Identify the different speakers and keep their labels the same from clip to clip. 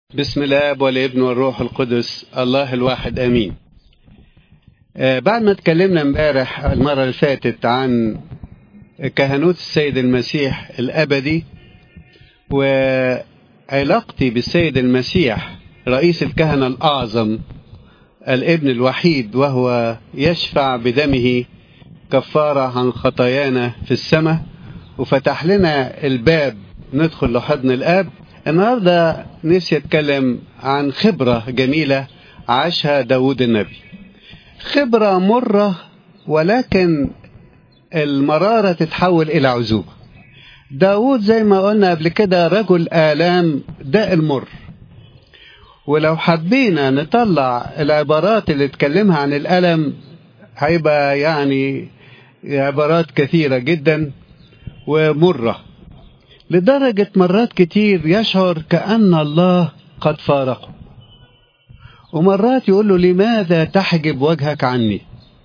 Speaker 1: بسم الله والابن والروح القدس الله الواحد امين آه بعد ما اتكلمنا امبارح المره اللي فاتت عن كهنوت السيد المسيح الابدي وعلاقتي بالسيد المسيح رئيس الكهنه الاعظم الابن الوحيد وهو يشفع بدمه كفاره عن خطايانا في السماء وفتح لنا الباب ندخل لحضن الاب النهارده نفسي اتكلم عن خبره جميله عاشها داود النبي خبره مره ولكن المراره تتحول الى عزوبه داود زي ما قلنا قبل كده رجل آلام داء المر ولو حبينا نطلع العبارات اللي اتكلمها عن الألم هيبقى يعني عبارات كثيرة جدا ومرة لدرجة مرات كتير يشعر كأن الله قد فارقه ومرات يقول له لماذا تحجب وجهك عني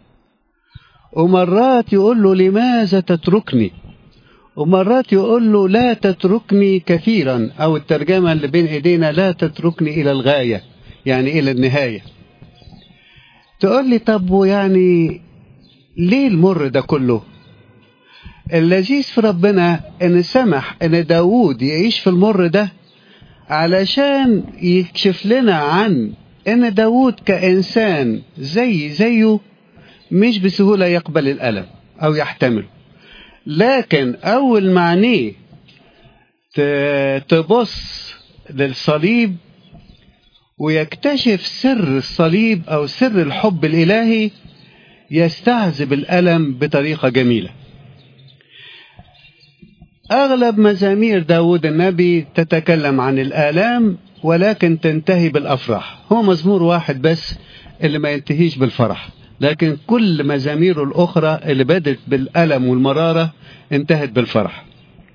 Speaker 1: ومرات يقول له لماذا تتركني ومرات يقول له لا تتركني كثيرا او الترجمه اللي بين ايدينا لا تتركني الى الغايه يعني الى النهايه تقول لي طب ويعني ليه المر ده كله اللذيذ في ربنا ان سمح ان داوود يعيش في المر ده علشان يكشف لنا عن ان داوود كانسان زي زيه مش بسهوله يقبل الالم او يحتمله لكن اول ما عينيه تبص للصليب ويكتشف سر الصليب او سر الحب الالهي يستعذب الالم بطريقه جميله اغلب مزامير داود النبي تتكلم عن الالام ولكن تنتهي بالافراح هو مزمور واحد بس اللي ما ينتهيش بالفرح لكن كل مزاميره الأخرى اللي بدت بالألم والمرارة انتهت بالفرح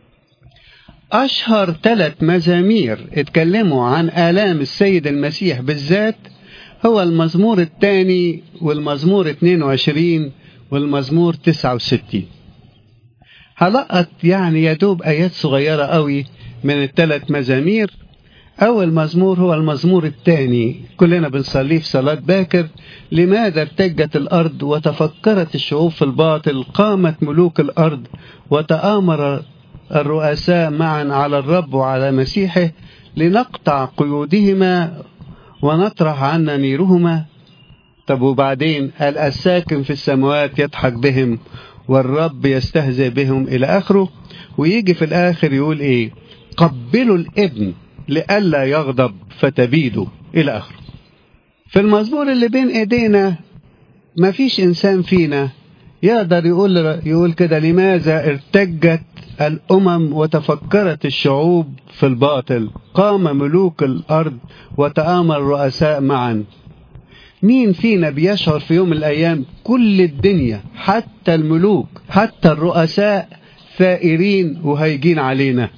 Speaker 1: أشهر ثلاث مزامير اتكلموا عن آلام السيد المسيح بالذات هو المزمور الثاني والمزمور 22 والمزمور 69 هلقط يعني يدوب آيات صغيرة قوي من الثلاث مزامير أول مزمور هو المزمور الثاني كلنا بنصليه في صلاة باكر لماذا ارتجت الأرض وتفكرت الشعوب في الباطل قامت ملوك الأرض وتآمر الرؤساء معا على الرب وعلى مسيحه لنقطع قيودهما ونطرح عنا نيرهما طب وبعدين قال الساكن في السماوات يضحك بهم والرب يستهزئ بهم إلى آخره ويجي في الآخر يقول إيه قبلوا الابن لئلا يغضب فتبيدوا إلى آخره في المزمور اللي بين إيدينا ما فيش إنسان فينا يقدر يقول يقول كده لماذا ارتجت الأمم وتفكرت الشعوب في الباطل قام ملوك الأرض وتآمر الرؤساء معا مين فينا بيشعر في يوم من الأيام كل الدنيا حتى الملوك حتى الرؤساء ثائرين وهيجين علينا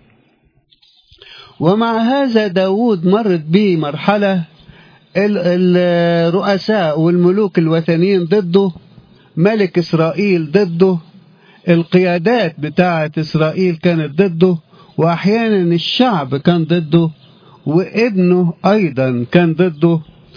Speaker 1: ومع هذا داود مرت به مرحلة الرؤساء والملوك الوثنيين ضده ملك إسرائيل ضده القيادات بتاعة إسرائيل كانت ضده وأحيانا الشعب كان ضده وابنه أيضا كان ضده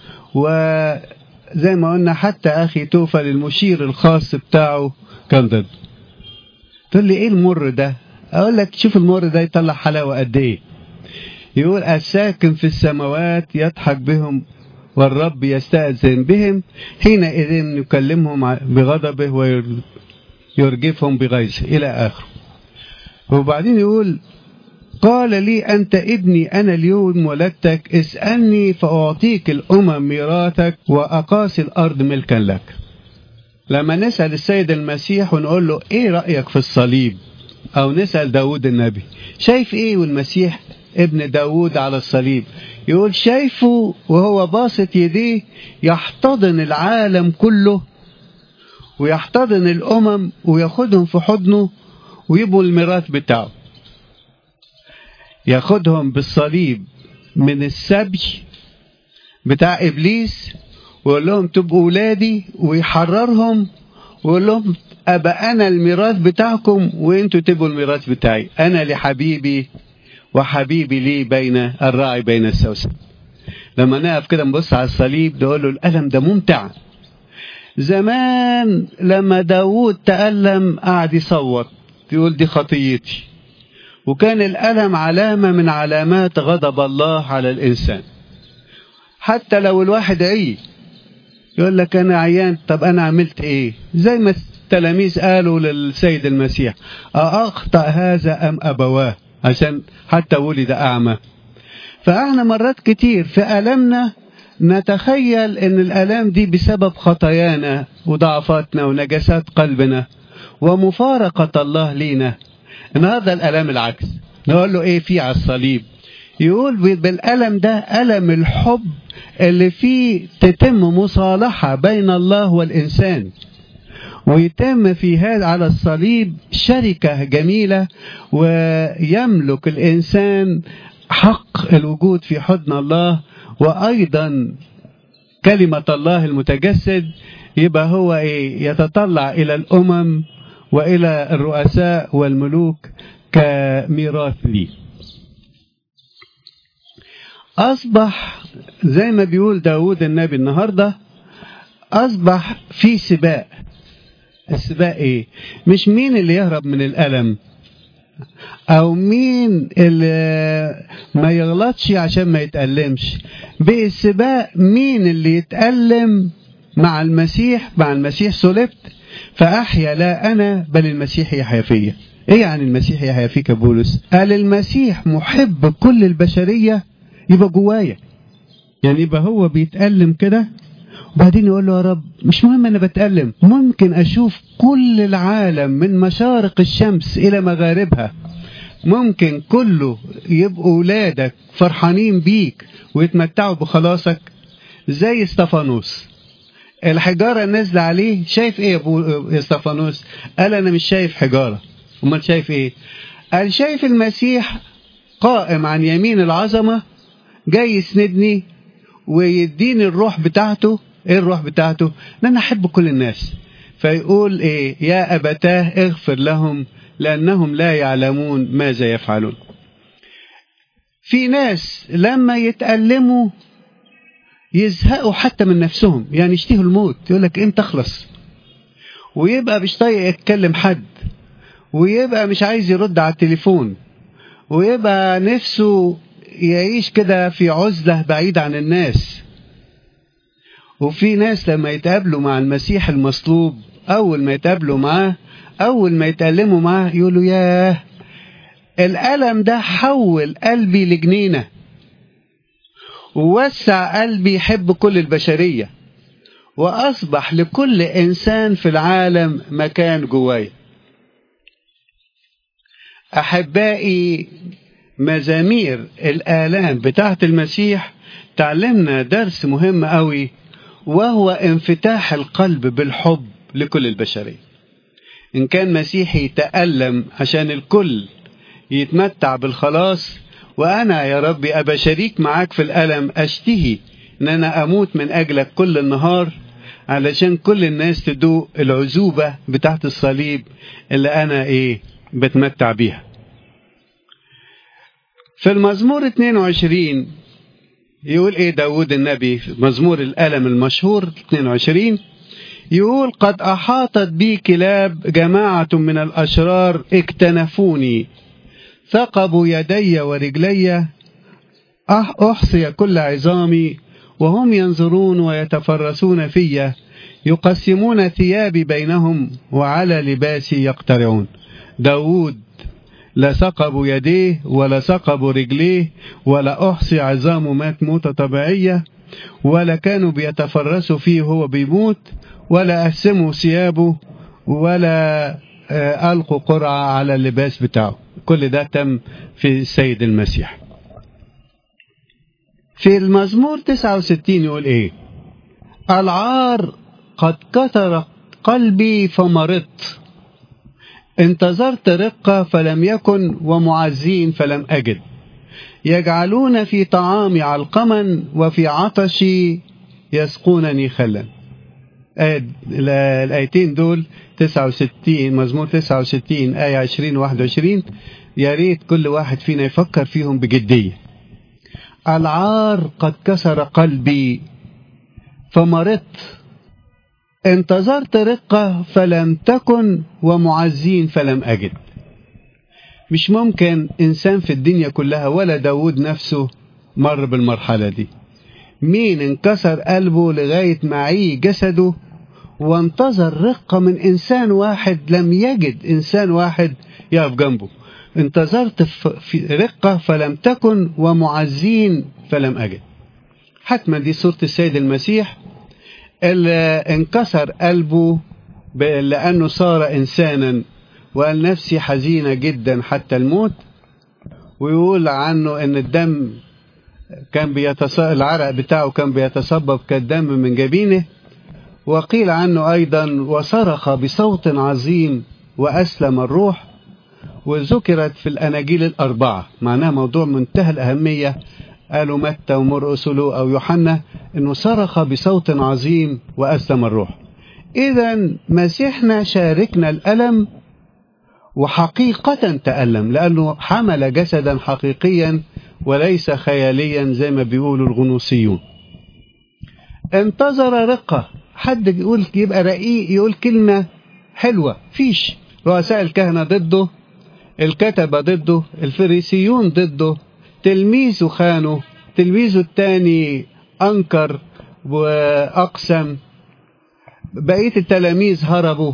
Speaker 1: وزي ما قلنا حتى أخي توفل المشير الخاص بتاعه كان ضده تقول لي إيه المر ده أقول لك شوف المر ده يطلع حلاوة قد إيه يقول الساكن في السماوات يضحك بهم والرب يستأذن بهم حينئذ يكلمهم بغضبه ويرجفهم بغيظه إلى آخره وبعدين يقول قال لي أنت ابني أنا اليوم ولدتك اسألني فأعطيك الأمم ميراثك وأقاصي الأرض ملكا لك لما نسأل السيد المسيح ونقول له إيه رأيك في الصليب أو نسأل داود النبي شايف إيه والمسيح ابن داود على الصليب يقول شايفه وهو باسط يديه يحتضن العالم كله ويحتضن الأمم وياخدهم في حضنه ويبقوا الميراث بتاعه ياخدهم بالصليب من السبي بتاع إبليس ويقول لهم تبقوا ولادي ويحررهم ويقول لهم أبقى أنا الميراث بتاعكم وأنتوا تبقوا الميراث بتاعي أنا لحبيبي وحبيبي لي بين الراعي بين السوسن لما نقف كده نبص على الصليب نقول له الألم ده ممتع زمان لما داوود تألم قعد يصوت يقول دي خطيتي وكان الألم علامة من علامات غضب الله على الإنسان حتى لو الواحد عي يقول لك أنا عيان طب أنا عملت إيه زي ما التلاميذ قالوا للسيد المسيح أأخطأ هذا أم أبواه عشان حتى ولد أعمى فاحنا مرات كتير في ألمنا نتخيل ان الالام دي بسبب خطايانا وضعفاتنا ونجاسات قلبنا ومفارقة الله لينا ان هذا الالام العكس نقول له ايه في على الصليب يقول بالالم ده الم الحب اللي فيه تتم مصالحة بين الله والانسان ويتم في هذا على الصليب شركة جميلة ويملك الإنسان حق الوجود في حضن الله وأيضا كلمة الله المتجسد يبقى هو إيه يتطلع إلى الأمم وإلى الرؤساء والملوك كميراث لي أصبح زي ما بيقول داود النبي النهاردة أصبح في سباق السباق إيه مش مين اللي يهرب من الألم او مين اللي ما يغلطش عشان ما يتألمش بالسباق مين اللي يتألم مع المسيح مع المسيح صلبت فأحيا لا أنا بل المسيح يحيا فيا إيه يعني المسيح يحيا فيك يا بولس قال المسيح محب كل البشرية يبقى جوايا يعني يبقى هو بيتألم كده وبعدين يقول له يا رب مش مهم انا بتألم ممكن اشوف كل العالم من مشارق الشمس الى مغاربها ممكن كله يبقوا ولادك فرحانين بيك ويتمتعوا بخلاصك زي استفانوس الحجارة نازلة عليه شايف ايه يا ابو استفانوس قال انا مش شايف حجارة امال شايف ايه قال شايف المسيح قائم عن يمين العظمة جاي يسندني ويديني الروح بتاعته ايه الروح بتاعته ان انا احب كل الناس فيقول ايه يا ابتاه اغفر لهم لانهم لا يعلمون ماذا يفعلون في ناس لما يتألموا يزهقوا حتى من نفسهم يعني يشتهوا الموت يقول لك امتى اخلص ويبقى مش طايق يتكلم حد ويبقى مش عايز يرد على التليفون ويبقى نفسه يعيش كده في عزلة بعيد عن الناس وفي ناس لما يتقابلوا مع المسيح المصلوب أول ما يتقابلوا معاه أول ما يتألموا معاه يقولوا ياه الألم ده حول قلبي لجنينة ووسع قلبي يحب كل البشرية وأصبح لكل إنسان في العالم مكان جوايا أحبائي مزامير الآلام بتاعت المسيح تعلمنا درس مهم قوي وهو انفتاح القلب بالحب لكل البشرية إن كان مسيحي يتألم عشان الكل يتمتع بالخلاص وأنا يا ربي أبقى شريك معاك في الألم أشتهي إن أنا أموت من أجلك كل النهار علشان كل الناس تدوق العزوبة بتاعت الصليب اللي أنا إيه بتمتع بيها في المزمور 22 يقول ايه داود النبي في مزمور الألم المشهور 22 يقول قد أحاطت بي كلاب جماعة من الأشرار اكتنفوني ثقبوا يدي ورجلي أحصي كل عظامي وهم ينظرون ويتفرسون في يقسمون ثيابي بينهم وعلى لباسي يقترعون داود لا ثقبوا يديه ولا ثقبوا رجليه ولا أحصي عظامه مات موتة طبيعية ولا كانوا بيتفرسوا فيه وهو بيموت ولا قسموا ثيابه ولا ألقوا قرعة على اللباس بتاعه كل ده تم في السيد المسيح في المزمور 69 يقول ايه العار قد كثر قلبي فمرضت انتظرت رقة فلم يكن ومعزين فلم أجد يجعلون في طعامي علقما وفي عطشي يسقونني خلا الآيتين دول 69 مزمور 69 آية 20 21 يا ريت كل واحد فينا يفكر فيهم بجدية العار قد كسر قلبي فمرضت انتظرت رقة فلم تكن ومعزين فلم أجد مش ممكن إنسان في الدنيا كلها ولا داود نفسه مر بالمرحلة دي مين انكسر قلبه لغاية ما عي جسده وانتظر رقة من إنسان واحد لم يجد إنسان واحد يقف جنبه انتظرت في رقة فلم تكن ومعزين فلم أجد حتما دي صورة السيد المسيح اللي انكسر قلبه لأنه صار إنسانا وقال نفسي حزينة جدا حتى الموت ويقول عنه ان الدم كان بيتص... العرق بتاعه كان بيتصبب كالدم من جبينه وقيل عنه أيضا وصرخ بصوت عظيم وأسلم الروح وذكرت في الأناجيل الأربعة معناها موضوع منتهى الأهمية قالوا متى ومرقس أو يوحنا أنه صرخ بصوت عظيم وأسلم الروح إذا مسيحنا شاركنا الألم وحقيقة تألم لأنه حمل جسدا حقيقيا وليس خياليا زي ما بيقولوا الغنوصيون انتظر رقة حد يقول يبقى رقيق يقول كلمة حلوة فيش رؤساء الكهنة ضده الكتبة ضده الفريسيون ضده تلميذه خانه تلميذه الثاني أنكر وأقسم بقية التلاميذ هربوا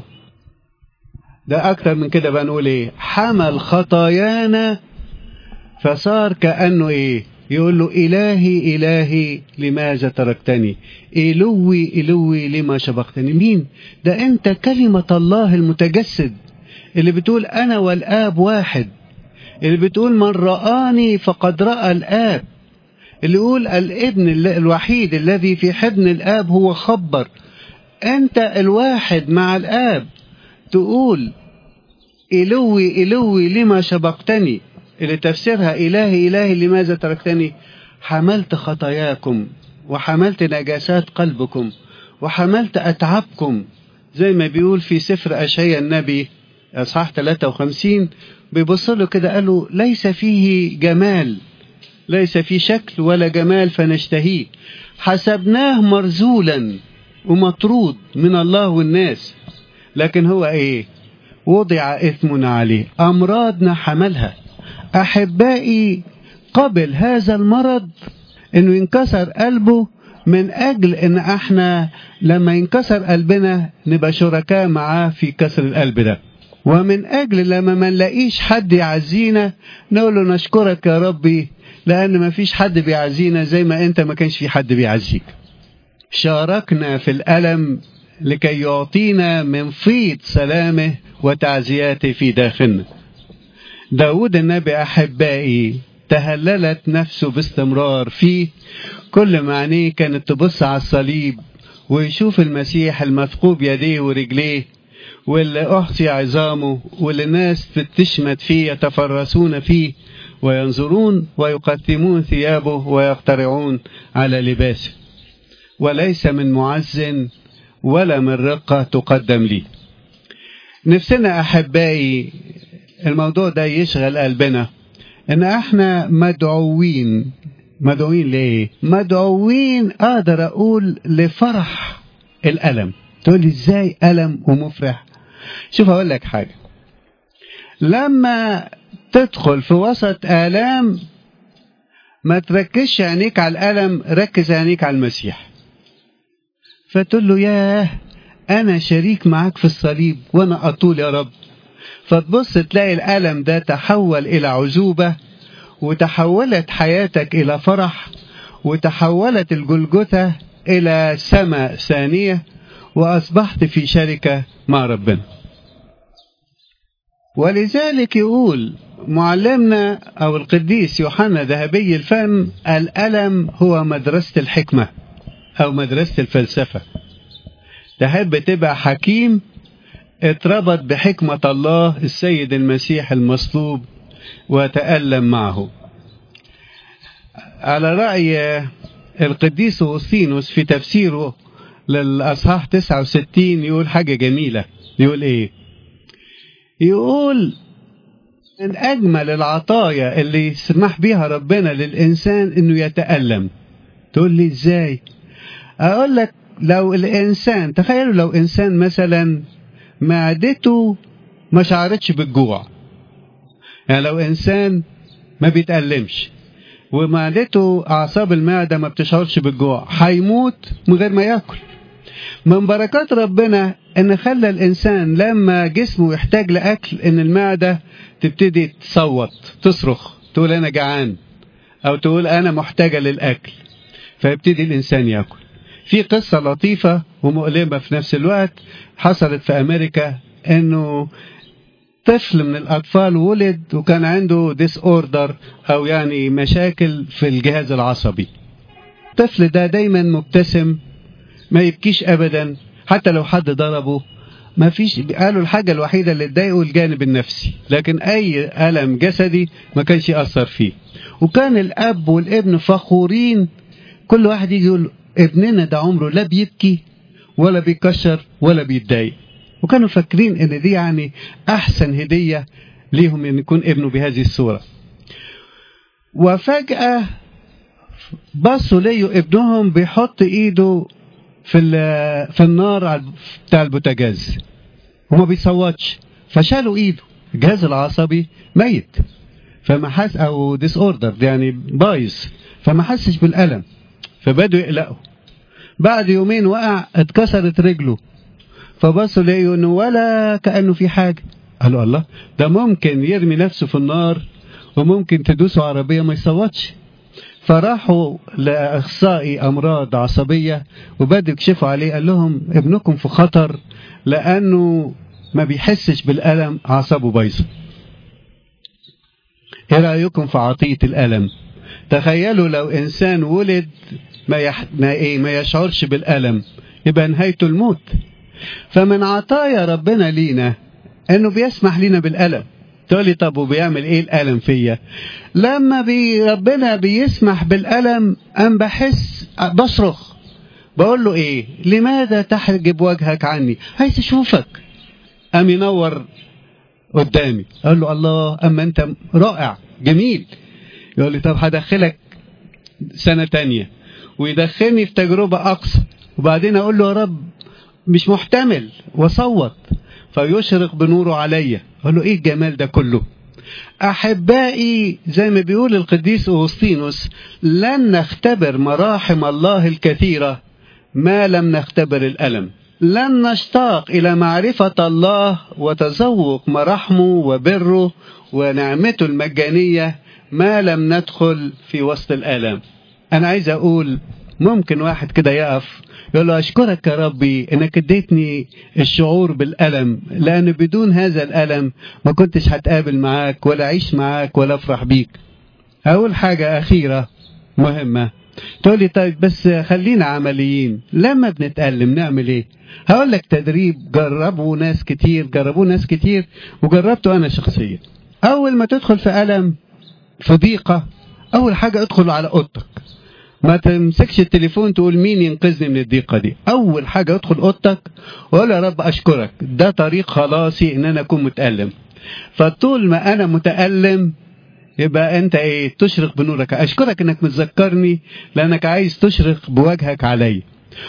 Speaker 1: ده أكتر من كده بقى نقول إيه حمل خطايانا فصار كأنه إيه يقول له إلهي إلهي لماذا تركتني إلوي إلوي لما شبقتني مين ده أنت كلمة الله المتجسد اللي بتقول أنا والآب واحد اللي بتقول من رآني فقد رأى الآب اللي يقول الابن الوحيد الذي في حضن الآب هو خبر أنت الواحد مع الآب تقول إلوي إلوي لما شبقتني اللي تفسيرها إلهي إلهي لماذا تركتني حملت خطاياكم وحملت نجاسات قلبكم وحملت أتعبكم زي ما بيقول في سفر أشعيا النبي أصحاح 53 بيبص له كده قال له ليس فيه جمال ليس فيه شكل ولا جمال فنشتهيه حسبناه مرزولا ومطرود من الله والناس لكن هو ايه وضع اثمنا عليه امراضنا حملها احبائي قبل هذا المرض انه ينكسر قلبه من اجل ان احنا لما ينكسر قلبنا نبقى شركاء معاه في كسر القلب ده ومن اجل لما ما نلاقيش حد يعزينا نقول له نشكرك يا ربي لان ما فيش حد بيعزينا زي ما انت ما كانش في حد بيعزيك شاركنا في الالم لكي يعطينا من فيض سلامه وتعزياته في داخلنا داود النبي أحبائي تهللت نفسه باستمرار فيه كل معنيه كانت تبص على الصليب ويشوف المسيح المثقوب يديه ورجليه واللي أحصي عظامه واللي الناس تشمت فيه يتفرسون فيه وينظرون ويقدمون ثيابه ويقترعون على لباسه وليس من معز ولا من رقة تقدم لي نفسنا أحبائي الموضوع ده يشغل قلبنا ان احنا مدعوين مدعوين ليه مدعوين اقدر اقول لفرح الالم تقول لي ازاي الم ومفرح شوف اقول لك حاجه لما تدخل في وسط الام ما تركزش عينيك على الالم ركز عينيك على المسيح فتقول له ياه انا شريك معاك في الصليب وانا اطول يا رب فتبص تلاقي الألم ده تحول إلى عزوبة وتحولت حياتك إلى فرح وتحولت الجلجثة إلى سماء ثانية وأصبحت في شركة مع ربنا ولذلك يقول معلمنا أو القديس يوحنا ذهبي الفم الألم هو مدرسة الحكمة أو مدرسة الفلسفة تحب تبقى حكيم اتربط بحكمة الله السيد المسيح المصلوب وتألم معه على رأي القديس أوسطينوس في تفسيره للأصحاح 69 يقول حاجة جميلة يقول إيه يقول من أجمل العطايا اللي يسمح بيها ربنا للإنسان إنه يتألم تقول لي إزاي أقول لك لو الإنسان تخيلوا لو إنسان مثلا معدته ما شعرتش بالجوع يعني لو إنسان ما بيتألمش ومعدته أعصاب المعدة ما بتشعرش بالجوع هيموت من غير ما ياكل من بركات ربنا ان خلى الانسان لما جسمه يحتاج لاكل ان المعده تبتدي تصوت تصرخ تقول انا جعان او تقول انا محتاجه للاكل فيبتدي الانسان ياكل في قصه لطيفه ومؤلمه في نفس الوقت حصلت في امريكا انه طفل من الاطفال ولد وكان عنده ديس اوردر او يعني مشاكل في الجهاز العصبي الطفل ده دايما مبتسم ما يبكيش ابدا حتى لو حد ضربه ما فيش قالوا الحاجة الوحيدة اللي تضايقه الجانب النفسي لكن أي ألم جسدي ما كانش يأثر فيه وكان الأب والابن فخورين كل واحد يجي يقول ابننا ده عمره لا بيبكي ولا بيكشر ولا بيتضايق وكانوا فاكرين ان دي يعني احسن هدية ليهم ان يكون ابنه بهذه الصورة وفجأة بصوا ليوا ابنهم بيحط ايده في في النار بتاع البوتاجاز وما بيصوتش فشالوا ايده الجهاز العصبي ميت فما حس او ديس اوردر يعني بايظ فما حسش بالالم فبدوا يقلقوا بعد يومين وقع اتكسرت رجله فبصوا لقيوا انه ولا كانه في حاجه قالوا الله ده ممكن يرمي نفسه في النار وممكن تدوسه عربيه ما يصوتش فراحوا لاخصائي امراض عصبيه وبدأوا يكشفوا عليه قال لهم ابنكم في خطر لانه ما بيحسش بالالم اعصابه بايظه ايه رايكم في عطيه الالم تخيلوا لو انسان ولد ما يح... ما ايه ما يشعرش بالالم يبقى نهايته الموت فمن عطايا ربنا لينا انه بيسمح لنا بالالم تقول لي طب وبيعمل ايه الالم فيا لما بي ربنا بيسمح بالالم ام بحس بصرخ بقول له ايه لماذا تحجب وجهك عني عايز اشوفك ام ينور قدامي اقول له الله اما انت رائع جميل يقول لي طب هدخلك سنة تانية ويدخلني في تجربة أقصى وبعدين أقول له يا رب مش محتمل وصوت فيشرق بنوره عليا اقول له ايه الجمال ده كله احبائي زي ما بيقول القديس اغسطينوس لن نختبر مراحم الله الكثيره ما لم نختبر الالم لن نشتاق الى معرفه الله وتذوق مراحمه وبره ونعمته المجانيه ما لم ندخل في وسط الالام انا عايز اقول ممكن واحد كده يقف يقول له أشكرك يا ربي إنك اديتني الشعور بالألم لأن بدون هذا الألم ما كنتش هتقابل معاك ولا أعيش معاك ولا أفرح بيك أول حاجة أخيرة مهمة تقول لي طيب بس خلينا عمليين لما بنتألم نعمل ايه هقول لك تدريب جربوا ناس كتير جربوه ناس كتير وجربته انا شخصيا اول ما تدخل في ألم في ضيقة اول حاجة ادخل على اوضتك ما تمسكش التليفون تقول مين ينقذني من الضيقه دي اول حاجه ادخل اوضتك وقول يا رب اشكرك ده طريق خلاصي ان انا اكون متالم فطول ما انا متالم يبقى انت ايه تشرق بنورك اشكرك انك متذكرني لانك عايز تشرق بوجهك علي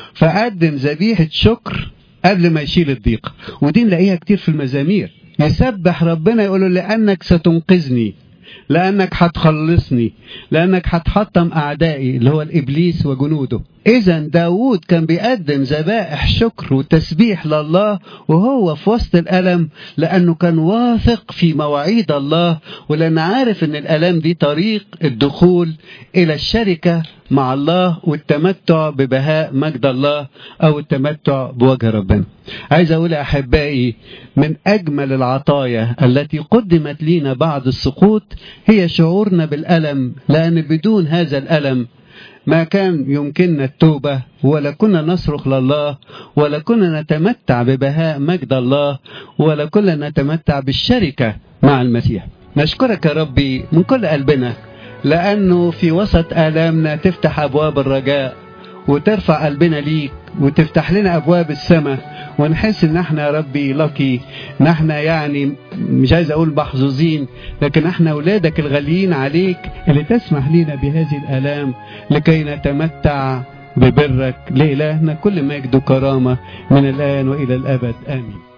Speaker 1: فقدم ذبيحه شكر قبل ما يشيل الضيقه ودي نلاقيها كتير في المزامير يسبح ربنا يقول له لانك ستنقذني لأنك هتخلصني لأنك هتحطم أعدائي اللي هو الإبليس وجنوده إذا داود كان بيقدم ذبائح شكر وتسبيح لله وهو في وسط الألم لأنه كان واثق في مواعيد الله ولأن عارف أن الألم دي طريق الدخول إلى الشركة مع الله والتمتع ببهاء مجد الله أو التمتع بوجه ربنا عايز أقول أحبائي من أجمل العطايا التي قدمت لنا بعد السقوط هي شعورنا بالألم لأن بدون هذا الألم ما كان يمكننا التوبة ولا كنا نصرخ لله ولا كنا نتمتع ببهاء مجد الله ولا كنا نتمتع بالشركة مع المسيح نشكرك يا ربي من كل قلبنا لأنه في وسط آلامنا تفتح أبواب الرجاء وترفع قلبنا ليك وتفتح لنا ابواب السماء ونحس ان احنا يا ربي لقي ان احنا يعني مش عايز اقول محظوظين لكن احنا اولادك الغاليين عليك اللي تسمح لنا بهذه الالام لكي نتمتع ببرك لإلهنا كل مجد وكرامة من الآن وإلى الأبد آمين